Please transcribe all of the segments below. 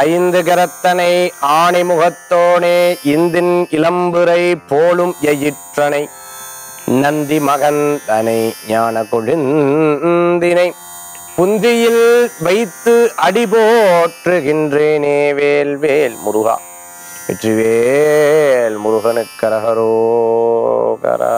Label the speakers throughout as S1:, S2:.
S1: ஐந்து கரத்தனை ஆணைமுகத்தோனே இந்தின் இளம்புரை போலும் எயிற்றனை நந்தி மகன் தனை ஞான கொழுந்தினை புந்தியில் வைத்து அடிபோற்றுகின்றேனே வேல் வேல் முருகா வெற்றிவேல் முருகனுக்கரகரோகரா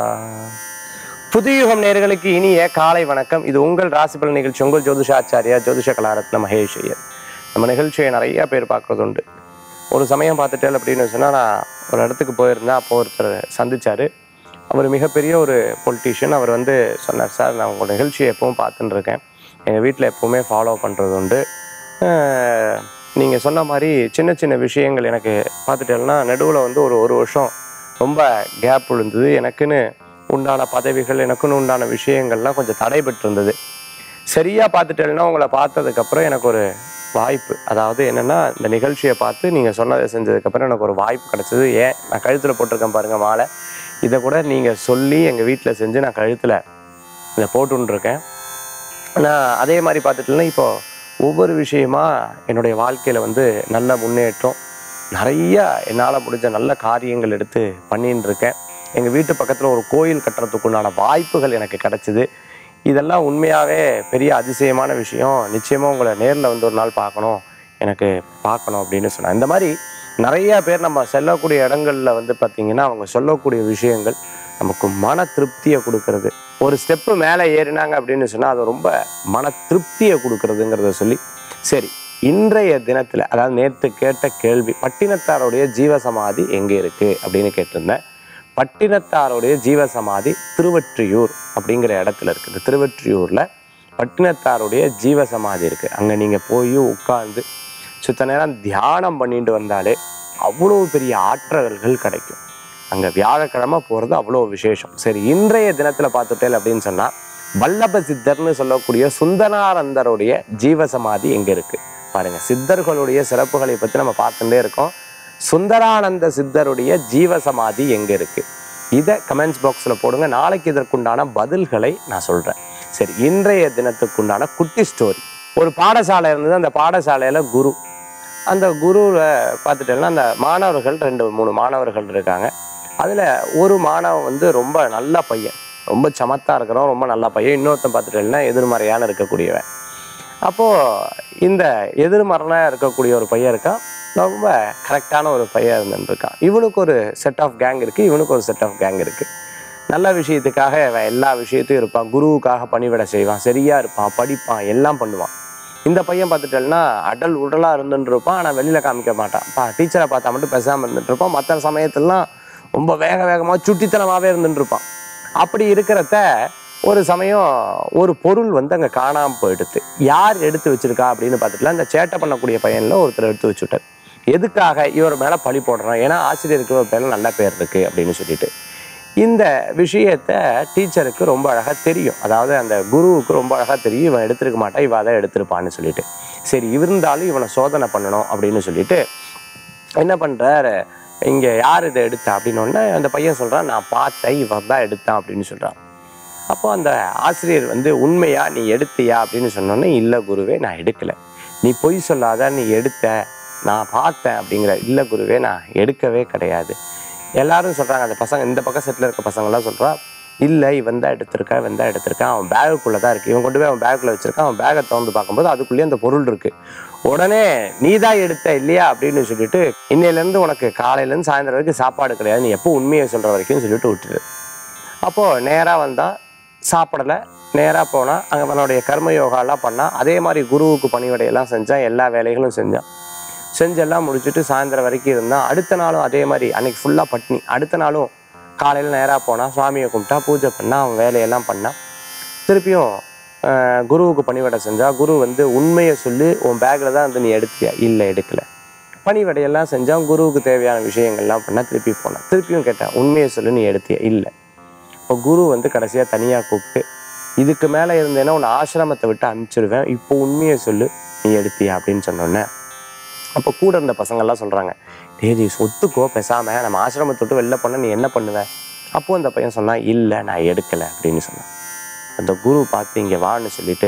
S1: புதுயுகம் நேர்களுக்கு இனிய காலை வணக்கம் இது உங்கள் ராசிபலன் நிகழ்ச்சி உங்கள் ஜோதிஷாச்சாரியா ஜோதிஷ கலாரத்ன மகேஷ் ஐயர் நம்ம நிகழ்ச்சியை நிறைய பேர் பார்க்கறது உண்டு ஒரு சமயம் பார்த்துட்டேன் அப்படின்னு சொன்னால் நான் ஒரு இடத்துக்கு போயிருந்தேன் அப்போ ஒருத்தர் சந்திச்சாரு அவர் மிகப்பெரிய ஒரு பொலிட்டீஷியன் அவர் வந்து சொன்னார் சார் நான் உங்கள் நிகழ்ச்சியை எப்பவும் பார்த்துட்டு இருக்கேன் எங்கள் வீட்டில் எப்போவுமே ஃபாலோ பண்ணுறது உண்டு நீங்கள் சொன்ன மாதிரி சின்ன சின்ன விஷயங்கள் எனக்கு பார்த்துட்டேன்னா நடுவில் வந்து ஒரு ஒரு வருஷம் ரொம்ப கேப் விழுந்தது எனக்குன்னு உண்டான பதவிகள் எனக்குன்னு உண்டான விஷயங்கள்லாம் கொஞ்சம் தடைபட்டு இருந்தது சரியாக பார்த்துட்டேன்னா உங்களை பார்த்ததுக்கப்புறம் எனக்கு ஒரு வாய்ப்பு அதாவது என்னென்னா இந்த நிகழ்ச்சியை பார்த்து நீங்கள் சொன்னதை செஞ்சதுக்கப்புறம் எனக்கு ஒரு வாய்ப்பு கிடச்சிது ஏன் நான் கழுத்தில் போட்டிருக்கேன் பாருங்கள் மாலை இதை கூட நீங்கள் சொல்லி எங்கள் வீட்டில் செஞ்சு நான் கழுத்தில் இதை போட்டுருக்கேன் நான் அதே மாதிரி பார்த்துட்டேன்னா இப்போ ஒவ்வொரு விஷயமா என்னுடைய வாழ்க்கையில் வந்து நல்ல முன்னேற்றம் நிறைய என்னால் முடிஞ்ச நல்ல காரியங்கள் எடுத்து பண்ணின்னு இருக்கேன் எங்கள் வீட்டு பக்கத்தில் ஒரு கோயில் கட்டுறதுக்குண்டான வாய்ப்புகள் எனக்கு கிடச்சிது இதெல்லாம் உண்மையாகவே பெரிய அதிசயமான விஷயம் நிச்சயமாக உங்களை நேரில் வந்து ஒரு நாள் பார்க்கணும் எனக்கு பார்க்கணும் அப்படின்னு சொன்னேன் இந்த மாதிரி நிறைய பேர் நம்ம செல்லக்கூடிய இடங்கள்ல வந்து பார்த்திங்கன்னா அவங்க சொல்லக்கூடிய விஷயங்கள் நமக்கு மன திருப்தியை கொடுக்கறது ஒரு ஸ்டெப்பு மேலே ஏறினாங்க அப்படின்னு சொன்னால் அது ரொம்ப மன திருப்தியை கொடுக்கறதுங்கிறத சொல்லி சரி இன்றைய தினத்தில் அதாவது நேற்று கேட்ட கேள்வி பட்டினத்தாருடைய ஜீவசமாதி எங்கே இருக்குது அப்படின்னு கேட்டிருந்தேன் பட்டினத்தாருடைய ஜீவசமாதி திருவற்றியூர் அப்படிங்கிற இடத்துல இருக்குது திருவற்றியூரில் பட்டினத்தாருடைய ஜீவசமாதி இருக்குது அங்கே நீங்கள் போய் உட்கார்ந்து சுத்த நேரம் தியானம் பண்ணிட்டு வந்தாலே அவ்வளோ பெரிய ஆற்றல்கள் கிடைக்கும் அங்கே வியாழக்கிழமை போகிறது அவ்வளோ விசேஷம் சரி இன்றைய தினத்தில் பார்த்துட்டேன் அப்படின்னு சொன்னால் வல்லப சித்தர்னு சொல்லக்கூடிய சுந்தரானந்தருடைய ஜீவசமாதி எங்கே இருக்குது பாருங்க சித்தர்களுடைய சிறப்புகளை பற்றி நம்ம பார்த்துட்டே இருக்கோம் சுந்தரானந்த சித்தருடைய ஜீவசமாதி எங்கே இருக்குது இதை கமெண்ட்ஸ் பாக்ஸில் போடுங்க நாளைக்கு இதற்குண்டான பதில்களை நான் சொல்கிறேன் சரி இன்றைய தினத்துக்குண்டான குட்டி ஸ்டோரி ஒரு பாடசாலை இருந்தது அந்த பாடசாலையில் குரு அந்த குருவில் பார்த்துட்டேன்னா அந்த மாணவர்கள் ரெண்டு மூணு மாணவர்கள் இருக்காங்க அதில் ஒரு மாணவன் வந்து ரொம்ப நல்ல பையன் ரொம்ப சமத்தா இருக்கிறவன் ரொம்ப நல்ல பையன் இன்னொருத்தன் பார்த்துட்டேன்னா எதிர்மறையான இருக்கக்கூடியவன் அப்போது இந்த எதிர்மறையாக இருக்கக்கூடிய ஒரு பையன் இருக்கான் ரொம்ப கரெக்டான ஒரு பையன் இருந்துருக்கான் இவனுக்கு ஒரு செட் ஆஃப் கேங் இருக்குது இவனுக்கு ஒரு செட் ஆஃப் கேங் இருக்குது நல்ல விஷயத்துக்காக அவன் எல்லா விஷயத்தையும் இருப்பான் குருவுக்காக பணிவிட செய்வான் சரியாக இருப்பான் படிப்பான் எல்லாம் பண்ணுவான் இந்த பையன் பார்த்துட்டேன்னா அடல் உடலாக இருந்துட்டு இருப்பான் ஆனால் வெளியில் காமிக்க மாட்டான் பா டீச்சரை பார்த்தா மட்டும் பேசாமல் இருந்துட்டு இருப்பான் மற்ற சமயத்துலலாம் ரொம்ப வேக வேகமாக சுட்டித்தனமாகவே இருந்துட்டு இருப்பான் அப்படி இருக்கிறத ஒரு சமயம் ஒரு பொருள் வந்து அங்கே காணாமல் போயிடுது யார் எடுத்து வச்சிருக்கா அப்படின்னு பார்த்துட்டுல இந்த சேட்டை பண்ணக்கூடிய பையனில் ஒருத்தர் எடுத்து வச்சுட்டார் எதுக்காக இவர் மேலே பழி போடுறோம் ஏன்னா ஆசிரியருக்கு ஒரு பேரில் நல்ல பேர் இருக்குது அப்படின்னு சொல்லிட்டு இந்த விஷயத்த டீச்சருக்கு ரொம்ப அழகாக தெரியும் அதாவது அந்த குருவுக்கு ரொம்ப அழகாக தெரியும் இவன் எடுத்திருக்க மாட்டான் இவன் அதை எடுத்திருப்பான்னு சொல்லிட்டு சரி இருந்தாலும் இவனை சோதனை பண்ணணும் அப்படின்னு சொல்லிட்டு என்ன பண்ணுறாரு இங்கே யார் இதை எடுத்தா அப்படின்னு அந்த பையன் சொல்கிறான் நான் பார்த்தேன் இவன் தான் எடுத்தான் அப்படின்னு சொல்கிறான் அப்போ அந்த ஆசிரியர் வந்து உண்மையா நீ எடுத்தியா அப்படின்னு சொன்னோன்னே இல்லை குருவே நான் எடுக்கலை நீ பொய் சொல்லாத நீ எடுத்த நான் பார்த்தேன் அப்படிங்கிற இல்லை குருவே நான் எடுக்கவே கிடையாது எல்லாரும் சொல்கிறாங்க அந்த பசங்க இந்த பக்கம் செட்டில் இருக்க பசங்களாம் சொல்கிறா இல்லை இவன் தான் எடுத்திருக்கா இவன் தான் எடுத்திருக்கான் அவன் பேகுக்குள்ளே தான் இருக்குது இவன் கொண்டு போய் அவன் பேக்குள்ளே வச்சிருக்கான் அவன் பேக்கை திறந்து பார்க்கும்போது அதுக்குள்ளேயே அந்த பொருள் இருக்குது உடனே நீ தான் எடுத்த இல்லையா அப்படின்னு சொல்லிட்டு இன்னையிலேருந்து உனக்கு காலையிலேருந்து சாயந்தரம் வரைக்கும் சாப்பாடு கிடையாது நீ எப்போ உண்மையை சொல்கிற வரைக்கும் சொல்லிட்டு விட்டுரு அப்போது நேராக வந்தால் சாப்பிடலை நேராக போனால் அங்கே அவனுடைய கர்ம யோகாலாம் பண்ணால் அதே மாதிரி குருவுக்கு பணிவிடையெல்லாம் செஞ்சான் எல்லா வேலைகளும் செஞ்சான் செஞ்செல்லாம் முடிச்சுட்டு சாயந்தரம் வரைக்கும் இருந்தான் அடுத்த நாளும் அதே மாதிரி அன்னைக்கு ஃபுல்லாக பட்னி அடுத்த நாளும் காலையில் நேராக போனால் சுவாமியை கும்பிட்டா பூஜை பண்ணா அவன் வேலையெல்லாம் பண்ணான் திருப்பியும் ஆஹ், குருவுக்கு பணிவிடை செஞ்சா குரு வந்து உண்மையை சொல்லி உன் பேக்கில் தான் வந்து நீ எடுத்தியா இல்லை எடுக்கலை பணிவிடையெல்லாம் செஞ்சான் குருவுக்கு தேவையான விஷயங்கள்லாம் பண்ணால் திருப்பி போனான் திருப்பியும் கேட்டேன் உண்மையை சொல்லி நீ எடுத்தியா இல்லை இப்போ குரு வந்து கடைசியாக தனியாக கூப்பிட்டு இதுக்கு மேலே இருந்தேன்னா உன்னை ஆசிரமத்தை விட்டு அனுப்பிச்சிடுவேன் இப்போ உண்மையை சொல்லு நீ எடுத்தியா அப்படின்னு சொன்னோன்னே அப்போ கூட இருந்த பசங்கள்லாம் சொல்கிறாங்க டேய் நீ சொத்துக்கோ பேசாமல் நம்ம ஆசிரமத்தை விட்டு வெளில போனால் நீ என்ன பண்ணுவ அப்போ அந்த பையன் சொன்னான் இல்லை நான் எடுக்கலை அப்படின்னு சொன்னான் அந்த குரு பார்த்து இங்கே வான்னு சொல்லிட்டு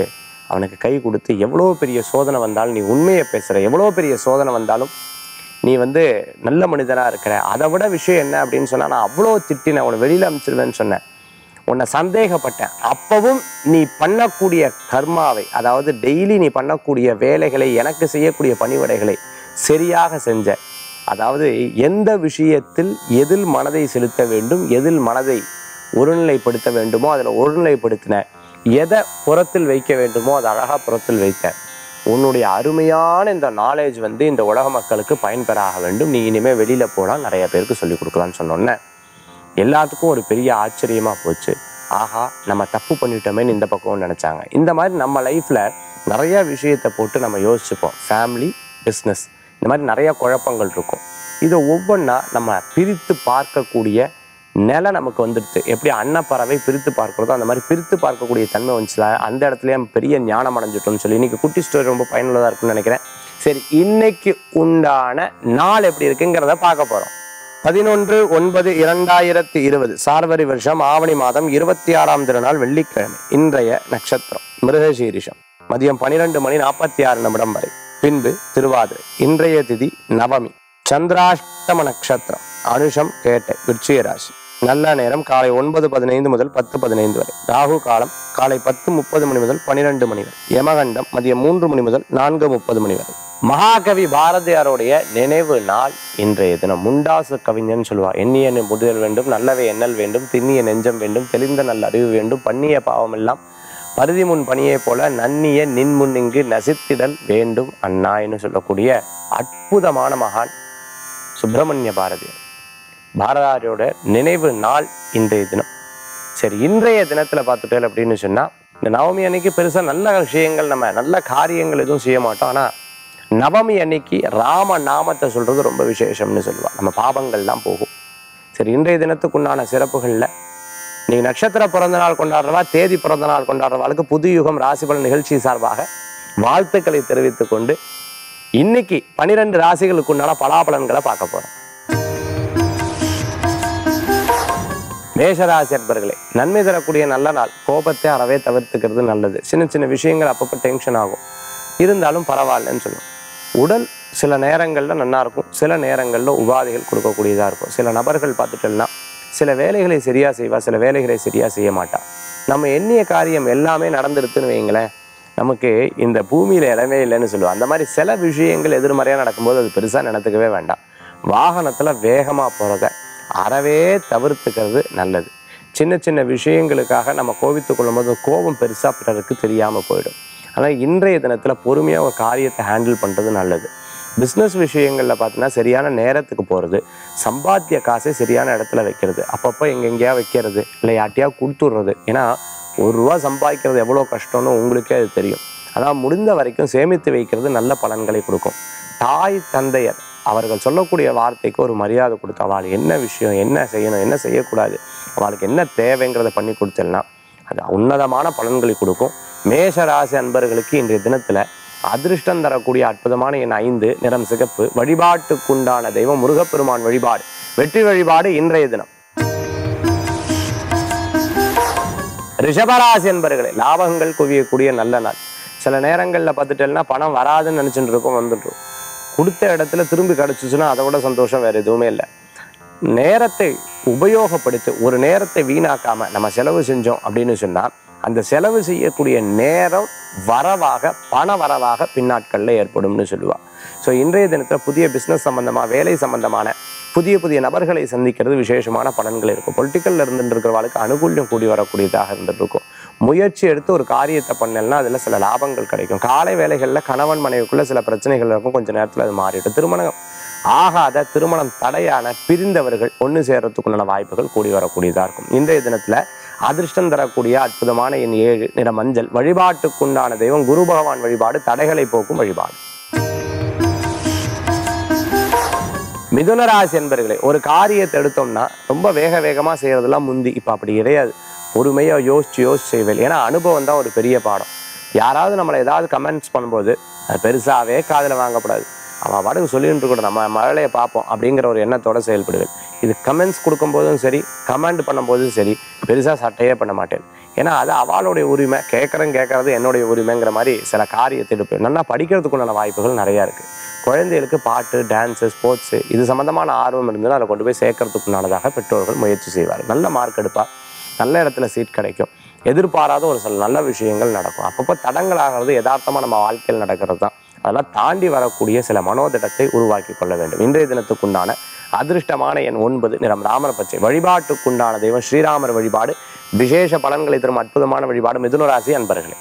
S1: அவனுக்கு கை கொடுத்து எவ்வளோ பெரிய சோதனை வந்தாலும் நீ உண்மையை பேசுகிற எவ்வளோ பெரிய சோதனை வந்தாலும் நீ வந்து நல்ல மனிதனாக இருக்கிற அதை விட விஷயம் என்ன அப்படின்னு சொன்னால் நான் அவ்வளோ திட்டினேன் உன்னை வெளியில் அனுப்பிச்சிருவேன்னு சொன்னேன் உன்னை சந்தேகப்பட்டேன் அப்பவும் நீ பண்ணக்கூடிய கர்மாவை அதாவது டெய்லி நீ பண்ணக்கூடிய வேலைகளை எனக்கு செய்யக்கூடிய பணிவிடைகளை சரியாக செஞ்ச அதாவது எந்த விஷயத்தில் எதில் மனதை செலுத்த வேண்டும் எதில் மனதை ஒருநிலைப்படுத்த வேண்டுமோ அதில் ஒருநிலைப்படுத்தின எதை புறத்தில் வைக்க வேண்டுமோ அதை அழகாக புறத்தில் வைத்த உன்னுடைய அருமையான இந்த நாலேஜ் வந்து இந்த உலக மக்களுக்கு பயன்பெறாக வேண்டும் நீ இனிமேல் வெளியில் போனால் நிறைய பேருக்கு சொல்லிக் கொடுக்கலான்னு சொன்னோன்னே எல்லாத்துக்கும் ஒரு பெரிய ஆச்சரியமாக போச்சு ஆஹா நம்ம தப்பு பண்ணிட்டோமேன்னு இந்த பக்கம் நினச்சாங்க இந்த மாதிரி நம்ம லைஃப்பில் நிறைய விஷயத்தை போட்டு நம்ம யோசிச்சுப்போம் ஃபேமிலி பிஸ்னஸ் இந்த மாதிரி நிறைய குழப்பங்கள் இருக்கும் இதை ஒவ்வொன்றா நம்ம பிரித்து பார்க்கக்கூடிய நிலை நமக்கு வந்துடுது எப்படி அன்னப்பறவை பிரித்து பார்க்கிறதோ அந்த மாதிரி பிரித்து பார்க்கக்கூடிய தன்மை வந்துச்சுல அந்த இடத்துலயே பெரிய ஞானம் அடைஞ்சிட்டோம்னு சொல்லி இன்னைக்கு குட்டி ஸ்டோரி ரொம்ப பயனுள்ளதாக இருக்கும்னு நினைக்கிறேன் சரி இன்னைக்கு உண்டான நாள் எப்படி இருக்குங்கிறத பார்க்க போகிறோம் பதினொன்று ஒன்பது இரண்டாயிரத்தி இருபது சார்வரி வருஷம் ஆவணி மாதம் இருபத்தி ஆறாம் திருநாள் வெள்ளிக்கிழமை இன்றைய நட்சத்திரம் மிருகசீரிஷம் மதியம் பனிரெண்டு மணி நாற்பத்தி ஆறு நிமிடம் வரை பின்பு திருவாதிரை இன்றைய திதி நவமி சந்திராஷ்டம நட்சத்திரம் அனுஷம் கேட்டை விருச்சிக ராசி நல்ல நேரம் காலை ஒன்பது பதினைந்து முதல் பத்து பதினைந்து வரை ராகு காலம் காலை பத்து முப்பது மணி முதல் பனிரெண்டு மணி வரை யமகண்டம் மதியம் மூன்று மணி முதல் நான்கு முப்பது மணி வரை மகாகவி பாரதியாருடைய நினைவு நாள் இன்றைய தினம் முண்டாசு கவிஞன் சொல்லுவா எண்ணிய முதிர் வேண்டும் நல்லவை எண்ணல் வேண்டும் திண்ணிய நெஞ்சம் வேண்டும் தெளிந்த நல்ல அறிவு வேண்டும் பண்ணிய பாவம் எல்லாம் பருதி முன் பணியைப் போல நன்னிய நின்முன் இங்கு நசித்திடல் வேண்டும் அண்ணான்னு சொல்லக்கூடிய அற்புதமான மகான் சுப்பிரமணிய பாரதியார் பாரதியாரோட நினைவு நாள் இன்றைய தினம் சரி இன்றைய தினத்துல பார்த்துட்டேன் அப்படின்னு சொன்னா இந்த நவமி அன்னைக்கு பெருசா நல்ல விஷயங்கள் நம்ம நல்ல காரியங்கள் எதுவும் செய்ய மாட்டோம் ஆனா நவமி அன்னைக்கு ராம நாமத்தை சொல்றது ரொம்ப விசேஷம்னு சொல்லுவா நம்ம பாவங்கள்லாம் போகும் சரி இன்றைய தினத்துக்குண்டான சிறப்புகள்ல இன்னைக்கு நட்சத்திர பிறந்த நாள் கொண்டாடுறவா தேதி பிறந்த நாள் கொண்டாடுறவாளுக்கு புது யுகம் ராசிபலன் நிகழ்ச்சி சார்பாக வாழ்த்துக்களை தெரிவித்துக் கொண்டு இன்னைக்கு பனிரெண்டு ராசிகளுக்கு உண்டான பலாபலன்களை பார்க்க போறோம் மேஷராசி அன்பர்களே நன்மை தரக்கூடிய நல்ல நாள் கோபத்தை அறவே தவிர்த்துக்கிறது நல்லது சின்ன சின்ன விஷயங்கள் அப்பப்போ டென்ஷன் ஆகும் இருந்தாலும் பரவாயில்லன்னு சொல்லுவோம் உடல் சில நேரங்களில் நல்லா இருக்கும் சில நேரங்களில் உபாதைகள் கொடுக்கக்கூடியதாக இருக்கும் சில நபர்கள் பார்த்துட்டோம்னா சில வேலைகளை சரியாக செய்வா சில வேலைகளை சரியாக செய்ய மாட்டா நம்ம எண்ணிய காரியம் எல்லாமே நடந்துடுதுன்னு வைங்களேன் நமக்கு இந்த பூமியில் இடமே இல்லைன்னு சொல்லுவோம் அந்த மாதிரி சில விஷயங்கள் எதிர்மறையாக நடக்கும்போது அது பெருசாக நினைத்துக்கவே வேண்டாம் வாகனத்தில் வேகமாக போகிறத அறவே தவிர்த்துக்கிறது நல்லது சின்ன சின்ன விஷயங்களுக்காக நம்ம கோபித்துக் கொள்ளும்போது கோபம் பெருசாக பிறருக்கு தெரியாமல் போயிடும் ஆனால் இன்றைய தினத்தில் பொறுமையாக ஒரு காரியத்தை ஹேண்டில் பண்ணுறது நல்லது பிஸ்னஸ் விஷயங்களில் பார்த்தீங்கன்னா சரியான நேரத்துக்கு போகிறது சம்பாத்திய காசை சரியான இடத்துல வைக்கிறது அப்பப்போ எங்கெங்கேயா வைக்கிறது இல்லை யார்ட்டையா கொடுத்துட்றது ஏன்னா ஒரு ரூபா சம்பாதிக்கிறது எவ்வளோ கஷ்டம்னு உங்களுக்கே அது தெரியும் ஆனால் முடிந்த வரைக்கும் சேமித்து வைக்கிறது நல்ல பலன்களை கொடுக்கும் தாய் தந்தையர் அவர்கள் சொல்லக்கூடிய வார்த்தைக்கு ஒரு மரியாதை கொடுத்து அவள் என்ன விஷயம் என்ன செய்யணும் என்ன செய்யக்கூடாது அவளுக்கு என்ன தேவைங்கிறத பண்ணி கொடுத்தேன்னா அது உன்னதமான பலன்களை கொடுக்கும் மேஷ ராசி அன்பர்களுக்கு இன்றைய தினத்தில் அதிர்ஷ்டம் தரக்கூடிய அற்புதமான என் ஐந்து நிறம் சிகப்பு வழிபாட்டுக்குண்டான தெய்வம் முருகப்பெருமான் வழிபாடு வெற்றி வழிபாடு இன்றைய தினம் ரிஷபராசி என்பர்களே லாபங்கள் குவியக்கூடிய நல்ல நாள் சில நேரங்களில் பார்த்துட்டேன்னா பணம் வராதுன்னு நினச்சிட்டு இருக்கோம் வந்துட்டுரும் கொடுத்த இடத்துல திரும்பி கிடச்சிச்சுன்னா அதை விட சந்தோஷம் வேறு எதுவுமே இல்லை நேரத்தை உபயோகப்படுத்தி ஒரு நேரத்தை வீணாக்காம நம்ம செலவு செஞ்சோம் அப்படின்னு சொன்னால் அந்த செலவு செய்யக்கூடிய நேரம் வரவாக பண வரவாக பின்னாட்களில் ஏற்படும்னு சொல்லுவா ஸோ இன்றைய தினத்தில் புதிய பிஸ்னஸ் சம்பந்தமாக வேலை சம்பந்தமான புதிய புதிய நபர்களை சந்திக்கிறது விசேஷமான பலன்கள் இருக்கும் பொலிட்டிக்கலில் இருந்துட்டு இருக்கிறவளுக்கு அனுகூல்யம் கூடி வரக்கூடியதாக இருந்துட்டு இருக்கும் முயற்சி எடுத்து ஒரு காரியத்தை பண்ணலன்னா அதில் சில லாபங்கள் கிடைக்கும் காலை வேலைகளில் கணவன் மனைவிக்குள்ள சில பிரச்சனைகள் இருக்கும் கொஞ்ச நேரத்தில் அது மாறிடும் திருமணம் ஆகாத திருமணம் தடையான பிரிந்தவர்கள் ஒன்று சேர்றதுக்குண்டான வாய்ப்புகள் கூடி வரக்கூடியதாக இருக்கும் இன்றைய தினத்தில் அதிர்ஷ்டம் தரக்கூடிய அற்புதமான என் ஏழு நிற மஞ்சள் வழிபாட்டுக்குண்டான தெய்வம் குரு பகவான் வழிபாடு தடைகளை போக்கும் வழிபாடு மிதுனராசி என்பர்களே ஒரு காரியத்தை எடுத்தோம்னா ரொம்ப வேக வேகமாக செய்யறதெல்லாம் முந்தி இப்போ அப்படி கிடையாது பொறுமையாக யோசிச்சு யோசிச்சு செய்வேன் ஏன்னா அனுபவம் தான் ஒரு பெரிய பாடம் யாராவது நம்மளை ஏதாவது கமெண்ட்ஸ் பண்ணும்போது அது பெருசாகவே காதில் வாங்கக்கூடாது அவன் பாட்டுக்கு சொல்லிட்டு இருக்கட்டும் நம்ம மழையை பார்ப்போம் அப்படிங்கிற ஒரு எண்ணத்தோட செயல்படுவேன் இது கமெண்ட்ஸ் கொடுக்கும்போதும் சரி கமெண்ட் பண்ணும்போதும் சரி பெருசாக சட்டையே பண்ண மாட்டேன் ஏன்னா அது அவளுடைய உரிமை கேட்குறேன் கேட்கறது என்னுடைய உரிமைங்கிற மாதிரி சில காரியத்தை எடுப்பேன் நல்லா படிக்கிறதுக்குண்டான வாய்ப்புகள் நிறையா இருக்குது குழந்தைகளுக்கு பாட்டு டான்ஸு ஸ்போர்ட்ஸு இது சம்மந்தமான ஆர்வம் இருந்ததுன்னா அதை கொண்டு போய் சேர்க்கறதுக்குண்டானதாக பெற்றோர்கள் முயற்சி செய்வார் நல்ல மார்க் எடுப்பார் நல்ல இடத்துல சீட் கிடைக்கும் எதிர்பாராத ஒரு சில நல்ல விஷயங்கள் நடக்கும் அப்பப்போ தடங்களாகிறது யதார்த்தமாக நம்ம வாழ்க்கையில் நடக்கிறது தான் அதெல்லாம் தாண்டி வரக்கூடிய சில மனோதிடத்தை உருவாக்கி கொள்ள வேண்டும் இன்றைய தினத்துக்குண்டான அதிர்ஷ்டமான எண் ஒன்பது நிறம் ராமர் பச்சை வழிபாட்டுக்குண்டான தெய்வம் ஸ்ரீராமர் வழிபாடு விசேஷ பலன்களை தரும் அற்புதமான வழிபாடு மிதுன ராசி அன்பர்களே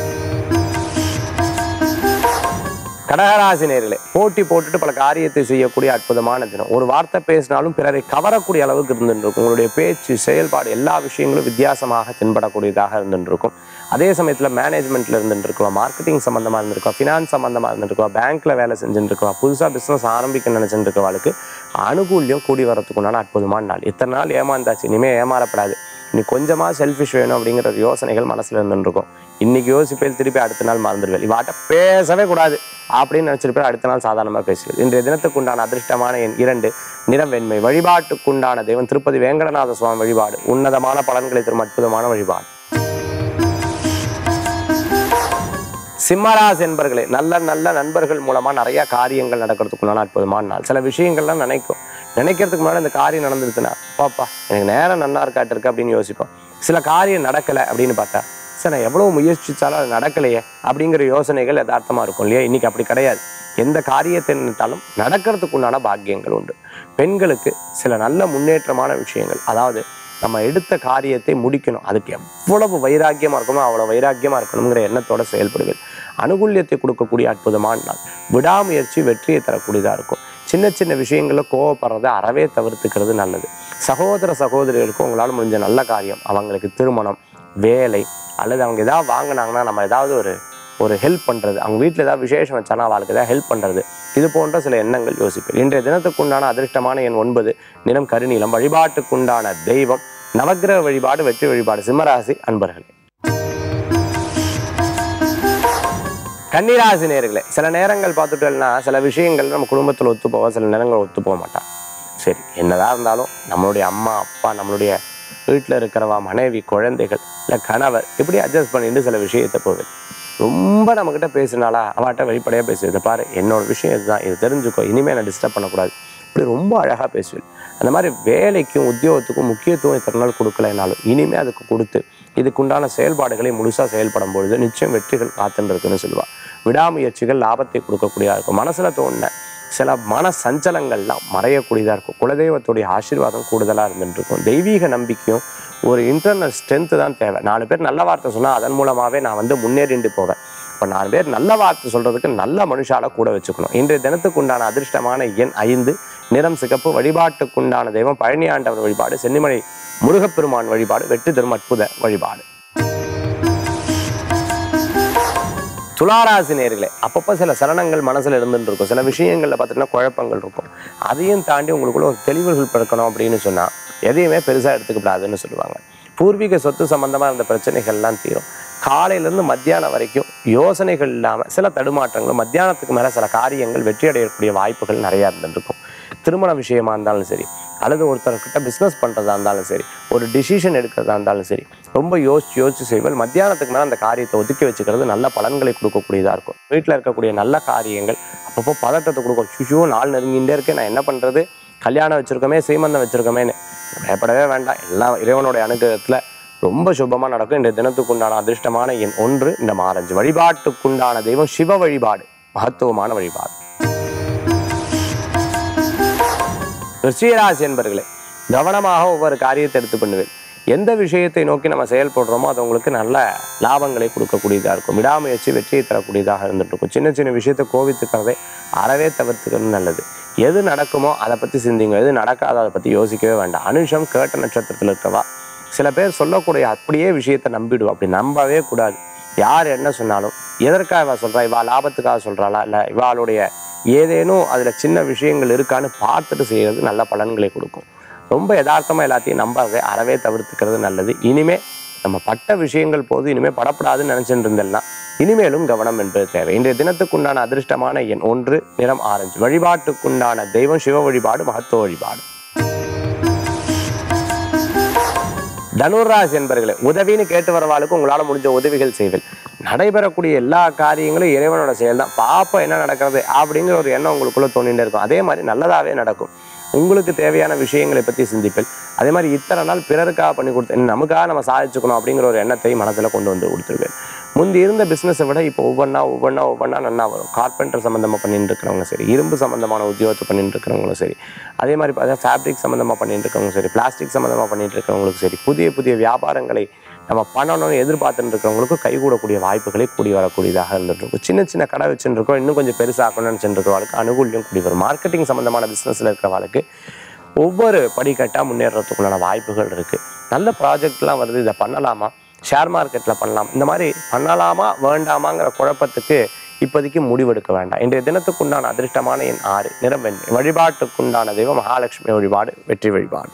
S1: கடகராசி நேர்களே போட்டி போட்டுட்டு பல காரியத்தை செய்யக்கூடிய அற்புதமான தினம் ஒரு வார்த்தை பேசினாலும் பிறரை கவரக்கூடிய அளவுக்கு இருந்துருக்கும் உங்களுடைய பேச்சு செயல்பாடு எல்லா விஷயங்களும் வித்தியாசமாக தென்படக்கூடியதாக இருந்துருக்கும் அதே சமயத்தில் மேனேஜ்மெண்ட்ல இருந்துருக்கலாம் மார்க்கெட்டிங் சம்மந்தமாக இருந்திருக்கலாம் ஃபினான்ஸ் சம்மந்தமாக இருந்திருக்கலாம் பேங்க்ல வேலை செஞ்சுட்டு இருக்கலாம் புதுசாக பிஸ்னஸ் ஆரம்பிக்க நினைச்சுட்டு இருக்கவாளுக்கு அனுகூல்யம் கூடி வரத்துக்குண்டான அற்புதமான நாள் இத்தனை நாள் ஏமாந்தாச்சு இனிமேல் ஏமாறப்படாது இனி கொஞ்சமாக செல்ஃபிஷ் வேணும் அப்படிங்கிற ஒரு யோசனைகள் மனசில் இருந்துருக்கும் இன்னைக்கு யோசிப்பேல் திருப்பி அடுத்த நாள் மறந்துடுவேன் இவாட்ட பேசவே கூடாது அப்படின்னு நினச்சிருப்பேன் அடுத்த நாள் சாதாரணமாக பேசுவேன் இன்றைய தினத்துக்குண்டான அதிர்ஷ்டமான எண் இரண்டு நிறம் வெண்மை வழிபாட்டுக்குண்டான தெய்வம் திருப்பதி வேங்கடநாத சுவாமி வழிபாடு உன்னதமான பலன்களை தரும் அற்புதமான வழிபாடு சிம்மராசி என்பர்களே நல்ல நல்ல நண்பர்கள் மூலமா நிறைய காரியங்கள் நடக்கிறதுக்குள்ளான அற்புதமான நாள் சில விஷயங்கள்லாம் நினைக்கும் நினைக்கிறதுக்கு முன்னாடி இந்த காரியம் நடந்துருச்சுன்னா பாப்பா எனக்கு நேரம் நல்லா இருக்காட்டிருக்கு அப்படின்னு யோசிப்போம் சில காரியம் நடக்கலை அப்படின்னு பார்த்தா சார் நான் எவ்வளோ முயற்சிச்சாலும் அது நடக்கலையே அப்படிங்கிற யோசனைகள் யதார்த்தமாக இருக்கும் இல்லையா இன்னைக்கு அப்படி கிடையாது எந்த காரியத்தை நினைத்தாலும் நடக்கிறதுக்கு உண்டான பாக்கியங்கள் உண்டு பெண்களுக்கு சில நல்ல முன்னேற்றமான விஷயங்கள் அதாவது நம்ம எடுத்த காரியத்தை முடிக்கணும் அதுக்கு எவ்வளவு வைராக்கியமாக இருக்கணும் அவ்வளோ வைராக்கியமாக இருக்கணுங்கிற எண்ணத்தோட செயல்படுவேன் அனுகூல்யத்தை கொடுக்கக்கூடிய அற்புதமான நாள் விடாமுயற்சி வெற்றியை தரக்கூடியதாக இருக்கும் சின்ன சின்ன விஷயங்களில் கோவப்படுறதை அறவே தவிர்த்துக்கிறது நல்லது சகோதர சகோதரிகளுக்கும் உங்களால் முடிஞ்ச நல்ல காரியம் அவங்களுக்கு திருமணம் வேலை அல்லது அவங்க ஏதாவது வாங்கினாங்கன்னா நம்ம ஏதாவது ஒரு ஒரு ஹெல்ப் பண்ணுறது அவங்க வீட்டில் ஏதாவது விசேஷம் வச்சானா அவளுக்கு ஏதாவது ஹெல்ப் பண்ணுறது இது போன்ற சில எண்ணங்கள் யோசிப்பேன் இன்றைய தினத்துக்குண்டான அதிர்ஷ்டமான எண் ஒன்பது நிறம் கருநீலம் வழிபாட்டுக்குண்டான தெய்வம் நவக்கிரக வழிபாடு வெற்றி வழிபாடு சிம்மராசி அன்பர்களே கன்னிராசி நேர்களே சில நேரங்கள் பார்த்துட்டோம்னா சில விஷயங்கள் நம்ம குடும்பத்தில் ஒத்து போவோம் சில நேரங்கள் ஒத்து போக மாட்டான் சரி என்னதான் இருந்தாலும் நம்மளுடைய அம்மா அப்பா நம்மளுடைய வீட்டில் இருக்கிறவா மனைவி குழந்தைகள் இல்லை கணவர் இப்படி அட்ஜஸ்ட் பண்ணிட்டு சில விஷயத்தை போவேன் ரொம்ப நம்மக்கிட்ட பேசினாலா அவட்ட வெளிப்படையாக பேசுவேன் இதை பாரு என்னோட விஷயம் இதுதான் இது தெரிஞ்சுக்கோ இனிமேல் நான் டிஸ்டர்ப் பண்ணக்கூடாது இப்படி ரொம்ப அழகாக பேசுவேன் அந்த மாதிரி வேலைக்கும் உத்தியோகத்துக்கும் முக்கியத்துவம் இத்தனை நாள் கொடுக்கலைனாலும் இனிமேல் அதுக்கு கொடுத்து இதுக்குண்டான செயல்பாடுகளை முழுசாக செயல்படும் பொழுது நிச்சயம் வெற்றிகள் காத்துன்னு இருக்குன்னு சொல்லுவாள் விடாமுயற்சிகள் லாபத்தை கொடுக்கக்கூடியதாக இருக்கும் மனசில் தோணின சில மன சஞ்சலங்கள்லாம் மறையக்கூடியதாக இருக்கும் குலதெய்வத்துடைய ஆசீர்வாதம் கூடுதலாக இருந்துட்டு இருக்கும் தெய்வீக நம்பிக்கையும் ஒரு இன்டர்னல் ஸ்ட்ரென்த்து தான் தேவை நாலு பேர் நல்ல வார்த்தை சொன்னால் அதன் மூலமாகவே நான் வந்து முன்னேறிண்டு போவேன் இப்போ நாலு பேர் நல்ல வார்த்தை சொல்கிறதுக்கு நல்ல மனுஷால கூட வச்சுக்கணும் இன்றைய தினத்துக்கு உண்டான அதிர்ஷ்டமான எண் ஐந்து நிறம் சிகப்பு வழிபாட்டுக்குண்டான தெய்வம் பழனி ஆண்டவர் வழிபாடு சென்னிமலை முருகப்பெருமான் வழிபாடு வெற்றி தரும் அற்புத வழிபாடு துளாராசி நேர்களே அப்பப்போ சில சலனங்கள் மனசில் இருந்துட்டு இருக்கும் சில விஷயங்களில் பார்த்துட்டீங்கன்னா குழப்பங்கள் இருக்கும் அதையும் தாண்டி உங்களுக்குள்ள ஒரு தெளிவுகள் பிறக்கணும் அப்படின்னு சொன்னால் எதையுமே பெருசாக எடுத்துக்கப்படாதுன்னு சொல்லுவாங்க பூர்வீக சொத்து சம்பந்தமாக இருந்த பிரச்சனைகள்லாம் தீரும் காலையிலேருந்து மத்தியானம் வரைக்கும் யோசனைகள் இல்லாமல் சில தடுமாற்றங்கள் மத்தியானத்துக்கு மேலே சில காரியங்கள் வெற்றி அடையக்கூடிய வாய்ப்புகள் நிறையா இருந்துருக்கும் திருமண விஷயமா இருந்தாலும் சரி அல்லது ஒருத்தர்கிட்ட பிஸ்னஸ் பண்ணுறதா இருந்தாலும் சரி ஒரு டிசிஷன் எடுக்கிறதா இருந்தாலும் சரி ரொம்ப யோசிச்சு யோசிச்சு செய்வல் மத்தியானத்துக்கு மேலே அந்த காரியத்தை ஒதுக்கி வச்சுக்கிறது நல்ல பலன்களை கொடுக்கக்கூடியதாக இருக்கும் வீட்டில் இருக்கக்கூடிய நல்ல காரியங்கள் அப்பப்போ பதட்டத்தை கொடுக்கும் சுஷோ நாள் நெருங்கிட்டே இருக்கேன் நான் என்ன பண்ணுறது கல்யாணம் வச்சுருக்கோமே சீமந்தம் வச்சுருக்கோமே பயப்படவே வேண்டாம் எல்லாம் இறைவனுடைய அனுகிரகத்தில் ரொம்ப சுபமாக நடக்கும் இந்த தினத்துக்குண்டான அதிர்ஷ்டமான எண் ஒன்று இந்த மாரஞ்சு வழிபாட்டுக்குண்டான தெய்வம் சிவ வழிபாடு மகத்துவமான வழிபாடு ரிஷியராசி என்பர்களே கவனமாக ஒவ்வொரு காரியத்தை எடுத்து பண்ணுவேன் எந்த விஷயத்தை நோக்கி நம்ம செயல்படுறோமோ அது உங்களுக்கு நல்ல லாபங்களை கொடுக்கக்கூடியதாக இருக்கும் விடாமுயற்சி வெற்றியை தரக்கூடியதாக இருந்துட்டு இருக்கும் சின்ன சின்ன விஷயத்தை கோவித்துக்கிறதை அறவே தவிர்த்துக்கிறது நல்லது எது நடக்குமோ அதை பற்றி சிந்திங்க எது நடக்காதோ அதை பற்றி யோசிக்கவே வேண்டாம் அனுஷம் கேட்ட நட்சத்திரத்தில் இருக்கவா சில பேர் சொல்லக்கூடிய அப்படியே விஷயத்தை நம்பிடுவோம் அப்படி நம்பவே கூடாது யார் என்ன சொன்னாலும் எதற்காக இவா சொல்றா இவா லாபத்துக்காக சொல்றாளா இல்லை இவாளுடைய ஏதேனும் அதில் சின்ன விஷயங்கள் இருக்கான்னு பார்த்துட்டு செய்கிறது நல்ல பலன்களை கொடுக்கும் ரொம்ப யதார்த்தமாக எல்லாத்தையும் நம்பாதே அறவே தவிர்த்துக்கிறது நல்லது இனிமே நம்ம பட்ட விஷயங்கள் போது இனிமே படப்படாதுன்னு நினைச்சிட்டு இருந்தெல்லாம் இனிமேலும் கவனம் என்பது தேவை இன்றைய தினத்துக்குண்டான அதிர்ஷ்டமான எண் ஒன்று நிறம் ஆரஞ்சு வழிபாட்டுக்குண்டான தெய்வம் சிவ வழிபாடு மகத்துவ வழிபாடு தனுராசி என்பர்களே உதவின்னு கேட்டு வரவாளுக்கு உங்களால் முடிஞ்ச உதவிகள் செய்வீர்கள் நடைபெறக்கூடிய எல்லா காரியங்களும் இறைவனோட செயல் தான் பாப்போம் என்ன நடக்கிறது அப்படிங்கிற ஒரு எண்ணம் உங்களுக்குள்ள தோணிட்டே இருக்கும் அதே மாதிரி நல்லதாகவே நடக்கும் உங்களுக்கு தேவையான விஷயங்களை பற்றி சிந்திப்பேன் அதே மாதிரி இத்தனை நாள் பிறருக்காக பண்ணி கொடுத்து நமக்காக நம்ம சாதிச்சுக்கணும் அப்படிங்கிற ஒரு எண்ணத்தை மனதில் கொண்டு வந்து கொடுத்துருவேன் முந்தி இருந்த பிஸ்னஸை விட இப்போ ஒவ்வொன்றா ஒவ்வொன்றா ஒவ்வொன்றா நல்லா வரும் கார்பெண்டர் சம்மந்தமாக பண்ணிட்டு இருக்கிறவங்க சரி இரும்பு சம்மந்தமான உத்தியோகத்தை பண்ணிட்டு இருக்கிறவங்களும் சரி அதே மாதிரி பார்த்தா ஃபேப்ரிக் சம்மந்தமாக பண்ணிட்டு இருக்கிறவங்க சரி பிளாஸ்டிக் சம்மந்தமாக பண்ணிட்டு இருக்கிறவங்களுக்கு சரி புதிய புதிய வியாபாரங்களை நம்ம பண்ணணும்னு எதிர்பார்த்துட்டு இருக்கிறவங்களுக்கு கைகூடக்கூடிய வாய்ப்புகளை கூடி வரக்கூடியதாக இருந்துட்டு இருக்கும் சின்ன சின்ன கடை வச்சுட்டு இருக்கோம் இன்னும் கொஞ்சம் பெருசாக்கணும்னு நினச்சிட்டு இருக்கிறவங்களுக்கு அனுகூல்யம் கூடி வரும் மார்க்கெட்டிங் சம்மந்தமான பிஸ்னஸில் இருக்கிறவங்களுக்கு ஒவ்வொரு படிக்கட்டாக முன்னேறதுக்குள்ளான வாய்ப்புகள் இருக்குது நல்ல ப்ராஜெக்ட்லாம் வருது இதை பண்ணலாமா ஷேர் மார்க்கெட்டில் பண்ணலாம் இந்த மாதிரி பண்ணலாமா வேண்டாமாங்கிற குழப்பத்துக்கு இப்போதைக்கு முடிவெடுக்க வேண்டாம் இன்றைய தினத்துக்குண்டான அதிர்ஷ்டமான எண் ஆறு நிறம் வெண்மை வழிபாட்டுக்குண்டான தெய்வம் மகாலட்சுமி வழிபாடு வெற்றி வழிபாடு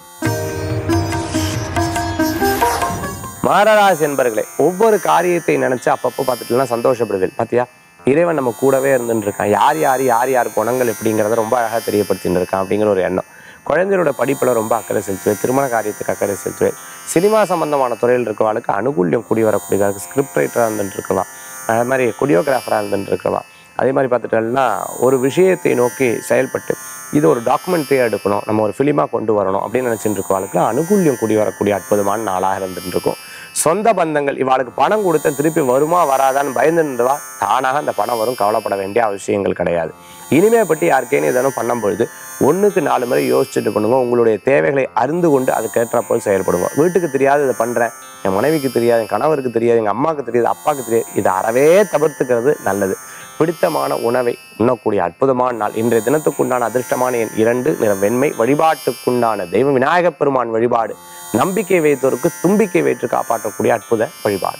S1: மகராசி என்பர்களே ஒவ்வொரு காரியத்தை நினைச்சு அப்பப்போ பார்த்துட்டுலாம் சந்தோஷப்படுவேன் பாத்தியா இறைவன் நம்ம கூடவே இருந்துட்டு இருக்கான் யார் யார் யார் யார் குணங்கள் எப்படிங்கிறத ரொம்ப அழகாக தெரியப்படுத்திட்டு இருக்கான் அப்படிங்கிற ஒரு எண்ணம் குழந்தையோட படிப்பில் ரொம்ப அக்கறை செலுத்துவேன் திருமண காரியத்துக்கு அக்கறை செலுத்துவேன் சினிமா சம்பந்தமான துறையில் இருக்கிறவங்களுக்கு அனுகூல்யம் கூடி வரக்கூடியதாக இருக்குது ஸ்கிரிப்ட் ரைட்டராக இருந்துட்டு இருக்கலாம் அது மாதிரி கொரியோகிராஃபராக இருந்துட்டு இருக்கலாம் அதே மாதிரி பார்த்துட்டோம்னா ஒரு விஷயத்தை நோக்கி செயல்பட்டு இது ஒரு டாக்குமெண்ட்ரியாக எடுக்கணும் நம்ம ஒரு ஃபிலிமாக கொண்டு வரணும் அப்படின்னு நினச்சிட்டு இருக்கவாளுக்கு அனுகூல்யம் கூடி வரக்கூடிய அற்புதமான நாளாக இருந்துட்டு இருக்கும் சொந்த பந்தங்கள் இவாளுக்கு பணம் கொடுத்த திருப்பி வருமா வராதான்னு பயந்துருந்தவா தானாக அந்த பணம் வரும் கவலைப்பட வேண்டிய அவசியங்கள் கிடையாது இனிமே பற்றி யாருக்கேனும் எதனும் பண்ணும்பொழுது ஒன்றுக்கு நாலு முறை யோசிச்சுட்டு பண்ணுங்க உங்களுடைய தேவைகளை அறிந்து கொண்டு அதுக்கேற்ற போல் செயல்படுவோம் வீட்டுக்கு தெரியாது இதை பண்ணுறேன் என் மனைவிக்கு தெரியாது என் கணவருக்கு தெரியாது எங்கள் அம்மாவுக்கு தெரியாது அப்பாவுக்கு தெரியாது இதை அறவே தவிர்த்துக்கிறது நல்லது பிடித்தமான உணவை உண்ணக்கூடிய அற்புதமான நாள் இன்றைய தினத்துக்குண்டான அதிர்ஷ்டமான எண் இரண்டு நிற வெண்மை வழிபாட்டுக்குண்டான தெய்வம் விநாயகப் பெருமான் வழிபாடு நம்பிக்கை வைத்தோருக்கு தும்பிக்கை வைத்து காப்பாற்றக்கூடிய அற்புத வழிபாடு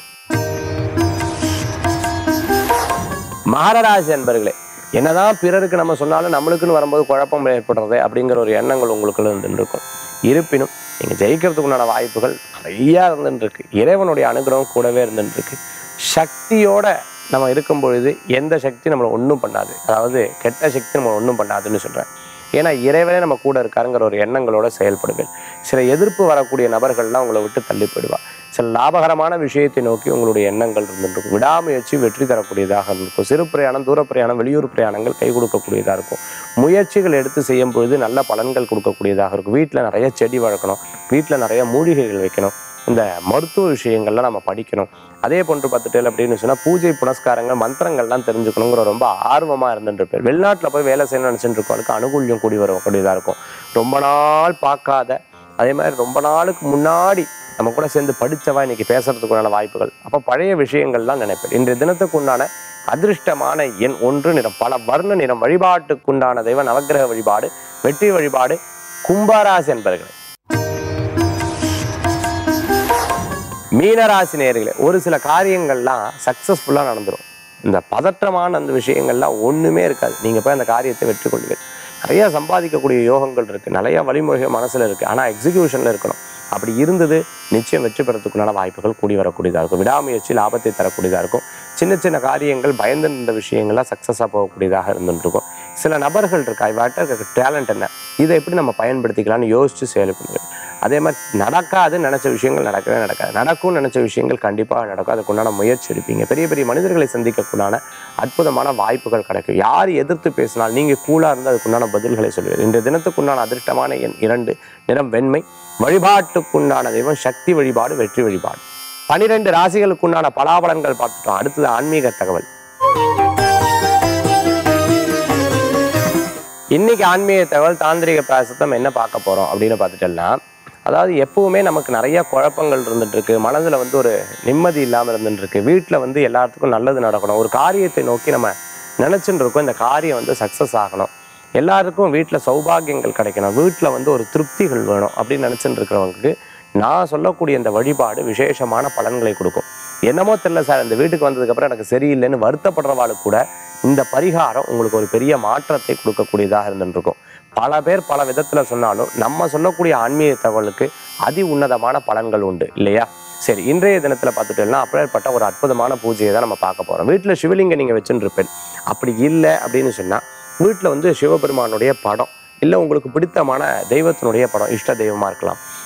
S1: மகரராசி அன்பர்களே என்னதான் பிறருக்கு நம்ம சொன்னாலும் நம்மளுக்குன்னு வரும்போது குழப்பம் ஏற்படுறது அப்படிங்கிற ஒரு எண்ணங்கள் உங்களுக்குள்ள இருந்துட்டு இருக்கும் இருப்பினும் நீங்கள் ஜெயிக்கிறதுக்குண்டான வாய்ப்புகள் நிறையா இருந்துட்டு இருக்கு இறைவனுடைய அனுகிரகம் கூடவே இருந்துட்டு இருக்கு சக்தியோட நம்ம இருக்கும் பொழுது எந்த சக்தி நம்மளை ஒன்றும் பண்ணாது அதாவது கெட்ட சக்தி நம்மளை ஒன்றும் பண்ணாதுன்னு சொல்கிறேன் ஏன்னா இறைவனே நம்ம கூட இருக்காருங்கிற ஒரு எண்ணங்களோட செயல்படுவேன் சில எதிர்ப்பு வரக்கூடிய நபர்கள்லாம் உங்களை விட்டு தள்ளி போயிடுவா சில லாபகரமான விஷயத்தை நோக்கி உங்களுடைய எண்ணங்கள் இருந்துருக்கும் விடாமுயற்சி வெற்றி தரக்கூடியதாக இருக்கும் சிறு பிரயாணம் தூர பிரயாணம் வெளியூர் பிரயாணங்கள் கை கொடுக்கக்கூடியதாக இருக்கும் முயற்சிகள் எடுத்து செய்யும் பொழுது நல்ல பலன்கள் கொடுக்கக்கூடியதாக இருக்கும் வீட்டில் நிறைய செடி வளர்க்கணும் வீட்டில் நிறைய மூலிகைகள் வைக்கணும் இந்த மருத்துவ விஷயங்கள்லாம் நம்ம படிக்கணும் அதே போன்று பார்த்துட்டு அப்படின்னு சொன்னால் பூஜை புனஸ்காரங்கள் மந்திரங்கள்லாம் தெரிஞ்சுக்கணுங்கிற ரொம்ப ஆர்வமாக இருந்துட்டு இருப்பேன் வெளிநாட்டில் போய் வேலை செய்யணும்னு நினச்சிட்டு இருக்கவங்களுக்கு அனுகூல்யம் கூடி வரக்கூடியதாக இருக்கும் ரொம்ப நாள் பார்க்காத அதே மாதிரி ரொம்ப நாளுக்கு முன்னாடி நம்ம கூட சேர்ந்து படித்தவா இன்னைக்கு பேசுறதுக்குண்டான வாய்ப்புகள் அப்போ பழைய விஷயங்கள்லாம் நினைப்பேன் இன்றைய தினத்துக்கு உண்டான அதிர்ஷ்டமான எண் ஒன்று நிறம் பல வர்ண நிறம் வழிபாட்டுக்குண்டான தெய்வ நவக்கிரக வழிபாடு வெற்றி வழிபாடு கும்பாராசி என்பர்களே மீனராசி நேர்களே ஒரு சில காரியங்கள்லாம் சக்ஸஸ்ஃபுல்லாக நடந்துடும் இந்த பதற்றமான அந்த விஷயங்கள்லாம் ஒன்றுமே இருக்காது நீங்கள் போய் அந்த காரியத்தை வெற்றி கொள்வீர்கள் நிறைய சம்பாதிக்கக்கூடிய யோகங்கள் இருக்குது நிறைய வழிமுறைகள் மனசில் இருக்குது ஆனால் எக்ஸிக்யூஷனில் இருக்கணும் அப்படி இருந்தது நிச்சயம் வெற்றி பெறத்துக்குண்டான வாய்ப்புகள் கூடி வரக்கூடியதாக இருக்கும் விடாமுயற்சி லாபத்தை தரக்கூடியதாக இருக்கும் சின்ன சின்ன காரியங்கள் பயந்து நின்ற விஷயங்கள்லாம் சக்ஸஸாக போகக்கூடியதாக இருந்துட்டு இருக்கும் சில நபர்கள் இருக்கா இவாட்ட இருக்க டேலண்ட் என்ன இதை எப்படி நம்ம பயன்படுத்திக்கலாம்னு யோசித்து செயல்படுவேன் அதே மாதிரி நடக்காதுன்னு நினச்ச விஷயங்கள் நடக்கவே நடக்காது நடக்கும்னு நினச்ச விஷயங்கள் கண்டிப்பாக நடக்கும் அதுக்குண்டான முயற்சி எடுப்பீங்க பெரிய பெரிய மனிதர்களை சந்திக்கக்கூடான அற்புதமான வாய்ப்புகள் கிடைக்கும் யார் எதிர்த்து பேசினால் நீங்கள் கூலாக இருந்து அதுக்குண்டான பதில்களை சொல்லுவீர்கள் இன்றைய தினத்துக்குண்டான அதிர்ஷ்டமான எண் இரண்டு நிறம் வெண்மை வழிபாட்டுக்குண்டான தெய்வம் சக்தி வழிபாடு வெற்றி வழிபாடு பனிரெண்டு ராசிகளுக்குண்டான பலாபலன்கள் பார்த்துட்டோம் அடுத்தது ஆன்மீக தகவல் இன்னைக்கு ஆன்மீக தகவல் தாந்திரிக பிராசத்தம் என்ன பார்க்க போறோம் அப்படின்னு பார்த்துட்டோம்னா அதாவது எப்பவுமே நமக்கு நிறைய குழப்பங்கள் இருந்துட்டு இருக்கு மனதில் வந்து ஒரு நிம்மதி இல்லாமல் இருந்துட்டு இருக்கு வீட்டில் வந்து எல்லாத்துக்கும் நல்லது நடக்கணும் ஒரு காரியத்தை நோக்கி நம்ம நினச்சிட்டு இருக்கோம் இந்த காரியம் வந்து சக்ஸஸ் ஆகணும் எல்லாருக்கும் வீட்டில் சௌபாகியங்கள் கிடைக்கணும் வீட்டில் வந்து ஒரு திருப்திகள் வேணும் அப்படின்னு நினச்சிட்டு இருக்கிறவங்களுக்கு நான் சொல்லக்கூடிய இந்த வழிபாடு விசேஷமான பலன்களை கொடுக்கும் என்னமோ தெரியல சார் இந்த வீட்டுக்கு வந்ததுக்கப்புறம் எனக்கு சரியில்லைன்னு வருத்தப்படுறவாளுக்கு கூட இந்த பரிகாரம் உங்களுக்கு ஒரு பெரிய மாற்றத்தை கொடுக்கக்கூடியதாக இருந்துட்டு இருக்கும் பல பேர் பல விதத்தில் சொன்னாலும் நம்ம சொல்லக்கூடிய ஆன்மீக தகவலுக்கு அதி உன்னதமான பலன்கள் உண்டு இல்லையா சரி இன்றைய தினத்தில் பார்த்துட்டோம்னா அப்படிப்பட்ட ஒரு அற்புதமான பூஜையை தான் நம்ம பார்க்க போகிறோம் வீட்டில் சிவலிங்கம் நீங்கள் வச்சுருப்பேன் அப்படி இல்லை அப்படின்னு சொன்னால் வீட்டில் வந்து சிவபெருமானுடைய படம் இல்லை உங்களுக்கு பிடித்தமான தெய்வத்தினுடைய படம் இஷ்ட தெய்வமாக இருக்கலாம்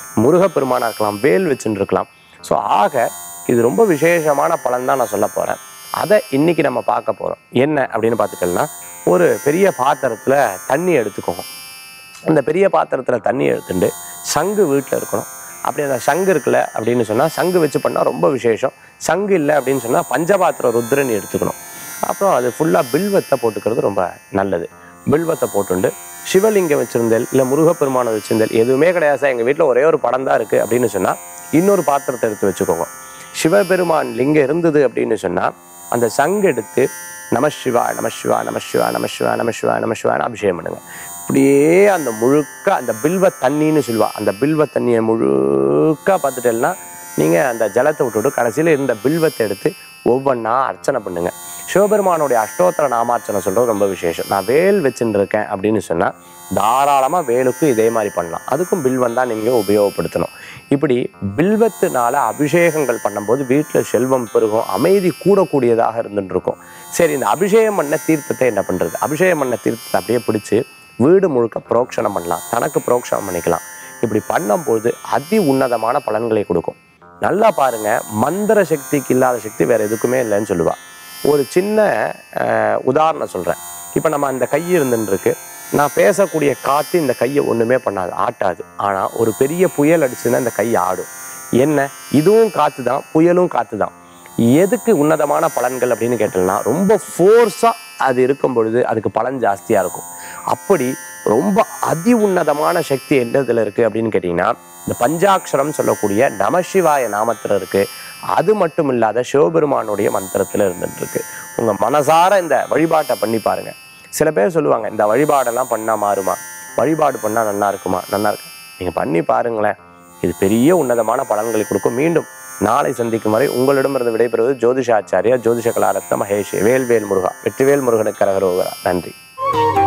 S1: முருகப்பெருமானா இருக்கலாம் வேல் வச்சுன்னு இருக்கலாம் ஸோ ஆக இது ரொம்ப விசேஷமான பலன் தான் நான் சொல்ல போகிறேன் அதை இன்னைக்கு நம்ம பார்க்க போகிறோம் என்ன அப்படின்னு பார்த்துட்டோம்னா ஒரு பெரிய பாத்திரத்தில் தண்ணி எடுத்துக்கோங்க அந்த பெரிய பாத்திரத்தில் தண்ணி எடுத்துட்டு சங்கு வீட்டில் இருக்கணும் அப்படி அந்த சங்கு இருக்குல்ல அப்படின்னு சொன்னால் சங்கு வச்சு பண்ணால் ரொம்ப விசேஷம் சங்கு இல்லை அப்படின்னு சொன்னால் பஞ்சபாத்திர ருத்ரனி எடுத்துக்கணும் அப்புறம் அது ஃபுல்லாக பில்வத்தை போட்டுக்கிறது ரொம்ப நல்லது பில்வத்தை போட்டுண்டு சிவலிங்கம் வச்சிருந்தேல் இல்லை முருகப்பெருமானை வச்சிருந்தேல் எதுவுமே கிடையாது சார் எங்கள் வீட்டில் ஒரே ஒரு படம் தான் இருக்குது அப்படின்னு சொன்னால் இன்னொரு பாத்திரத்தை எடுத்து வச்சுக்கோங்க சிவபெருமான் லிங்கம் இருந்தது அப்படின்னு சொன்னால் அந்த சங்கு எடுத்து நம சிவா நம சிவா நம சிவா நம சிவா நம சிவா நம சிவான்னு அபிஷேகம் பண்ணுங்க இப்படியே அந்த முழுக்க அந்த பில்வ தண்ணின்னு சொல்லுவா அந்த பில்வ தண்ணியை முழுக்க பார்த்துட்டேன்னா நீங்கள் அந்த ஜலத்தை விட்டுவிட்டு கடைசியில் இருந்த பில்வத்தை எடுத்து ஒவ்வொன்றா அர்ச்சனை பண்ணுங்க சிவபெருமானுடைய அஷ்டோத்தர நாமார்ச்சனை சொல்கிறது ரொம்ப விசேஷம் நான் வேல் வச்சுட்டு இருக்கேன் அப்படின்னு சொன்னால் தாராளமாக வேலுக்கும் இதே மாதிரி பண்ணலாம் அதுக்கும் பில்வம் தான் நீங்கள் உபயோகப்படுத்தணும் இப்படி பில்வத்தினால அபிஷேகங்கள் பண்ணும்போது வீட்டில் செல்வம் பெருகும் அமைதி கூடக்கூடியதாக இருந்துட்டு இருக்கும் சரி இந்த அபிஷேகம் பண்ண தீர்த்தத்தை என்ன பண்ணுறது அபிஷேகம் பண்ண தீர்த்தத்தை அப்படியே பிடிச்சி வீடு முழுக்க புரோக்ஷணம் பண்ணலாம் தனக்கு புரோக்ஷணம் பண்ணிக்கலாம் இப்படி பண்ணும்போது அதி உன்னதமான பலன்களை கொடுக்கும் நல்லா பாருங்க மந்திர சக்திக்கு இல்லாத சக்தி வேற எதுக்குமே இல்லைன்னு சொல்லுவா ஒரு சின்ன அஹ், உதாரணம் சொல்றேன் இப்போ நம்ம அந்த கை இருந்துன்னு இருக்கு நான் பேசக்கூடிய காத்து இந்த கையை ஒண்ணுமே பண்ணாது ஆட்டாது ஆனா ஒரு பெரிய புயல் அடிச்சுன்னா இந்த கை ஆடும் என்ன இதுவும் காத்து தான் புயலும் காத்து தான் எதுக்கு உன்னதமான பலன்கள் அப்படின்னு கேட்டோம்னா ரொம்ப ஃபோர்ஸாக அது இருக்கும் பொழுது அதுக்கு பலன் ஜாஸ்தியாக இருக்கும் அப்படி ரொம்ப அதி உன்னதமான சக்தி எந்த இதில் இருக்குது அப்படின்னு கேட்டிங்கன்னா இந்த பஞ்சாட்சரம் சொல்லக்கூடிய நமசிவாய நாமத்தில் இருக்குது அது மட்டும் இல்லாத சிவபெருமானுடைய மந்திரத்தில் இருந்துட்டு இருக்கு உங்கள் மனசார இந்த வழிபாட்டை பண்ணி பாருங்க சில பேர் சொல்லுவாங்க இந்த வழிபாடெல்லாம் பண்ணால் மாறுமா வழிபாடு பண்ணால் நல்லா இருக்குமா நல்லா இருக்கு நீங்கள் பண்ணி பாருங்களேன் இது பெரிய உன்னதமான பலன்களை கொடுக்கும் மீண்டும் நாளை சந்திக்கும் வரை உங்களிடமிருந்து விடைபெறுவது ஜோதிஷாச்சாரியா ஜோதிஷ கலாரத்ன மகேஷ் வேல்வேல் முருகா வெற்றிவேல் முருகனுக்கு கரகரோகரா நன்றி